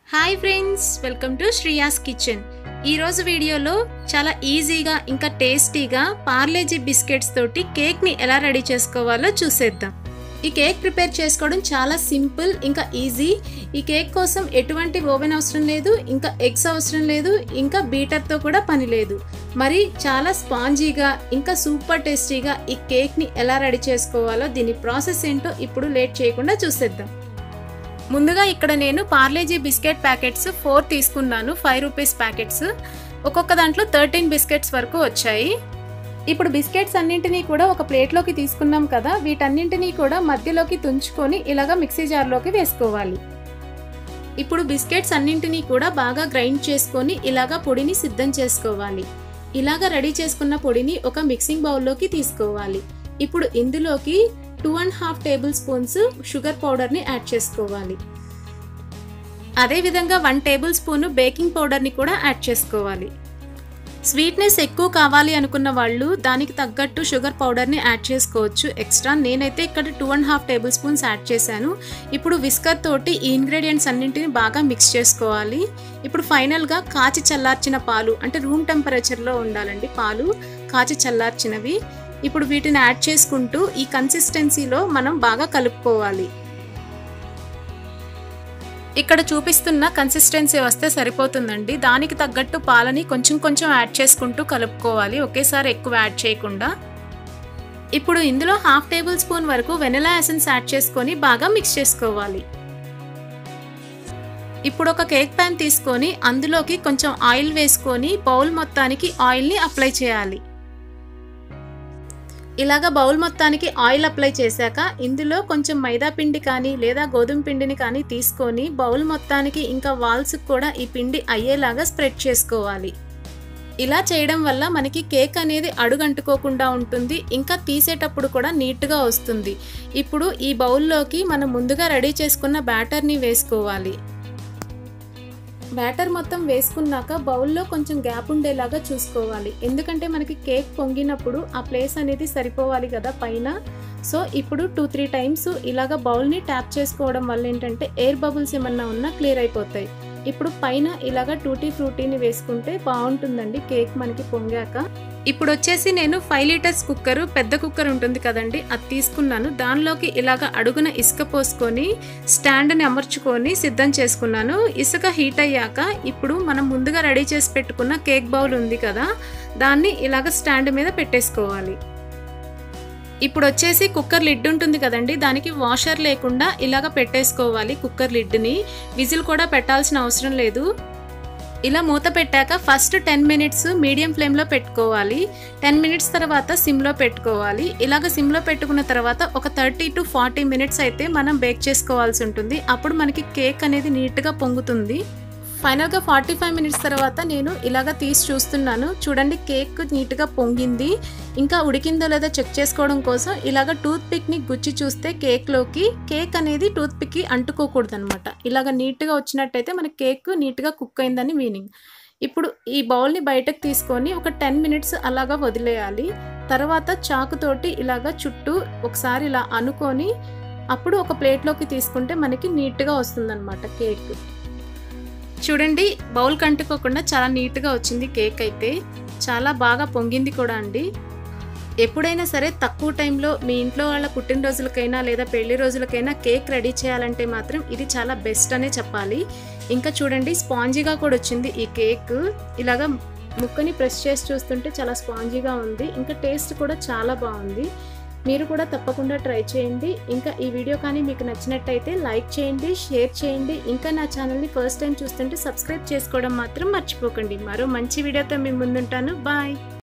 hi friends welcome to Shriya's kitchen ఈరోజు వీడియోలో చాలా ఈజీగా ఇంకా టేస్టీగా పార్లేజీ బిస్కెట్స్ తోటి కేక్ని ఎలా రెడీ చేసుకోవాలో చూసేద్దాం ఈ కేక్ ప్రిపేర్ చేసుకోవడం చాలా సింపుల్ ఇంకా ఈజీ ఈ కేక్ కోసం ఎటువంటి ఓవెన్ అవసరం లేదు ఇంకా ఎగ్స్ అవసరం లేదు ఇంకా బీటర్తో కూడా పని లేదు మరి చాలా స్పాంజీగా ఇంకా సూపర్ టేస్టీగా ఈ కేక్ని ఎలా రెడీ చేసుకోవాలో దీని ప్రాసెస్ ఏంటో ఇప్పుడు లేట్ చేయకుండా చూసేద్దాం ముందుగా ఇక్కడ నేను పార్లేజీ బిస్కెట్ ప్యాకెట్స్ ఫోర్ తీసుకున్నాను ఫైవ్ రూపీస్ ప్యాకెట్స్ ఒక్కొక్క దాంట్లో థర్టీన్ బిస్కెట్స్ వరకు వచ్చాయి ఇప్పుడు బిస్కెట్స్ అన్నింటినీ కూడా ఒక ప్లేట్లోకి తీసుకున్నాం కదా వీటన్నింటినీ కూడా మధ్యలోకి తుంచుకొని ఇలాగ మిక్సీ జార్లోకి వేసుకోవాలి ఇప్పుడు బిస్కెట్స్ అన్నింటినీ కూడా బాగా గ్రైండ్ చేసుకొని ఇలాగ పొడిని సిద్ధం చేసుకోవాలి ఇలాగ రెడీ చేసుకున్న పొడిని ఒక మిక్సింగ్ బౌల్లోకి తీసుకోవాలి ఇప్పుడు ఇందులోకి two and half tablespoons sugar పౌడర్ని యాడ్ చేసుకోవాలి అదేవిధంగా వన్ టేబుల్ స్పూన్ బేకింగ్ పౌడర్ని కూడా యాడ్ చేసుకోవాలి స్వీట్నెస్ ఎక్కువ కావాలి అనుకున్న వాళ్ళు దానికి తగ్గట్టు షుగర్ పౌడర్ని యాడ్ చేసుకోవచ్చు ఎక్స్ట్రా నేనైతే ఇక్కడ two and half tablespoons add చేశాను ఇప్పుడు విస్కర్ తోటి ఈ ఇంగ్రీడియంట్స్ అన్నింటిని బాగా మిక్స్ చేసుకోవాలి ఇప్పుడు ఫైనల్గా కాచి చల్లార్చిన పాలు అంటే రూమ్ టెంపరేచర్లో ఉండాలండి పాలు కాచి చల్లార్చినవి ఇప్పుడు వీటిని యాడ్ చేసుకుంటూ ఈ కన్సిస్టెన్సీలో మనం బాగా కలుపుకోవాలి ఇక్కడ చూపిస్తున్న కన్సిస్టెన్సీ వస్తే సరిపోతుందండి దానికి తగ్గట్టు పాలని కొంచెం కొంచెం యాడ్ చేసుకుంటూ కలుపుకోవాలి ఒకేసారి ఎక్కువ యాడ్ చేయకుండా ఇప్పుడు ఇందులో హాఫ్ టేబుల్ స్పూన్ వరకు వెనిలా ఎసెన్స్ యాడ్ చేసుకొని బాగా మిక్స్ చేసుకోవాలి ఇప్పుడు ఒక కేక్ ప్యాన్ తీసుకొని అందులోకి కొంచెం ఆయిల్ వేసుకొని బౌల్ మొత్తానికి ఆయిల్ని అప్లై చేయాలి ఇలాగ బౌల్ మొత్తానికి ఆయిల్ అప్లై చేశాక ఇందులో కొంచెం మైదా పిండి కానీ లేదా గోధుమ పిండిని కానీ తీసుకొని బౌల్ మొత్తానికి ఇంకా వాల్స్ కూడా ఈ పిండి అయ్యేలాగా స్ప్రెడ్ చేసుకోవాలి ఇలా చేయడం వల్ల మనకి కేక్ అనేది అడుగంటుకోకుండా ఉంటుంది ఇంకా తీసేటప్పుడు కూడా నీట్గా వస్తుంది ఇప్పుడు ఈ బౌల్లోకి మనం ముందుగా రెడీ చేసుకున్న బ్యాటర్ని వేసుకోవాలి బ్యాటర్ మొత్తం వేసుకున్నాక బౌల్లో కొంచెం గ్యాప్ ఉండేలాగా చూసుకోవాలి ఎందుకంటే మనకి కేక్ పొంగినప్పుడు ఆ ప్లేస్ అనేది సరిపోవాలి కదా పైన సో ఇప్పుడు టూ త్రీ టైమ్స్ ఇలాగ బౌల్ని ట్యాప్ చేసుకోవడం వల్ల ఏంటంటే ఎయిర్ బబుల్స్ ఏమన్నా ఉన్నా క్లియర్ అయిపోతాయి ఇప్పుడు పైన ఇలాగ టూటీ ఫ్రూటీని వేసుకుంటే బాగుంటుందండి కేక్ మనకి పొంగాక ఇప్పుడు వచ్చేసి నేను ఫైవ్ లీటర్స్ కుక్కర్ పెద్ద కుక్కర్ ఉంటుంది కదండి అది తీసుకున్నాను దానిలోకి ఇలాగ అడుగున ఇసుక పోసుకొని స్టాండ్ని అమర్చుకొని సిద్ధం చేసుకున్నాను ఇసుక హీట్ అయ్యాక ఇప్పుడు మనం ముందుగా రెడీ చేసి పెట్టుకున్న కేక్ బౌల్ ఉంది కదా దాన్ని ఇలాగ స్టాండ్ మీద పెట్టేసుకోవాలి ఇప్పుడు వచ్చేసి కుక్కర్ లిడ్ ఉంటుంది కదండి దానికి వాషర్ లేకుండా ఇలాగ పెట్టేసుకోవాలి కుక్కర్ లిడ్ని విజిల్ కూడా పెట్టాల్సిన అవసరం లేదు ఇలా మూత పెట్టాక ఫస్ట్ టెన్ మినిట్స్ మీడియం ఫ్లేమ్లో పెట్టుకోవాలి టెన్ మినిట్స్ తర్వాత సిమ్లో పెట్టుకోవాలి ఇలాగ సిమ్లో పెట్టుకున్న తర్వాత ఒక థర్టీ టు ఫార్టీ మినిట్స్ అయితే మనం బేక్ చేసుకోవాల్సి ఉంటుంది అప్పుడు మనకి కేక్ అనేది నీట్గా పొంగుతుంది ఫైనల్గా ఫార్టీ ఫైవ్ మినిట్స్ తర్వాత నేను ఇలాగ తీసి చూస్తున్నాను చూడండి కేక్ నీట్గా పొంగింది ఇంకా ఉడికిందో లేదో చెక్ చేసుకోవడం కోసం ఇలాగ టూత్ పిక్ని గుచ్చి చూస్తే కేక్లోకి కేక్ అనేది టూత్ పిక్కి అంటుకోకూడదు అనమాట ఇలాగ నీట్గా వచ్చినట్టయితే మన కేక్ నీట్గా కుక్ అయిందని మీనింగ్ ఇప్పుడు ఈ బౌల్ని బయటకు తీసుకొని ఒక టెన్ మినిట్స్ అలాగా వదిలేయాలి తర్వాత చాకుతోటి ఇలాగ చుట్టూ ఒకసారి ఇలా అనుకొని అప్పుడు ఒక ప్లేట్లోకి తీసుకుంటే మనకి నీట్గా వస్తుందన్నమాట కేక్ చూడండి బౌల్ కంటుకోకుండా చాలా నీట్గా వచ్చింది కేక్ అయితే చాలా బాగా పొంగింది కూడా అండి ఎప్పుడైనా సరే తక్కువ టైంలో మీ ఇంట్లో వాళ్ళ పుట్టినరోజులకైనా లేదా పెళ్లి రోజులకైనా కేక్ రెడీ చేయాలంటే మాత్రం ఇది చాలా బెస్ట్ అనే చెప్పాలి ఇంకా చూడండి స్పాంజీగా కూడా వచ్చింది ఈ కేక్ ఇలాగా ముక్కని ప్రెస్ చేసి చూస్తుంటే చాలా స్పాంజీగా ఉంది ఇంకా టేస్ట్ కూడా చాలా బాగుంది మీరు కూడా తప్పకుండా ట్రై చేయండి ఇంకా ఈ వీడియో కానీ మీకు నచ్చినట్టయితే లైక్ చేయండి షేర్ చేయండి ఇంకా నా ఛానల్ని ఫస్ట్ టైం చూస్తుంటే సబ్స్క్రైబ్ చేసుకోవడం మాత్రం మర్చిపోకండి మరో మంచి వీడియోతో మీ ముందుంటాను బాయ్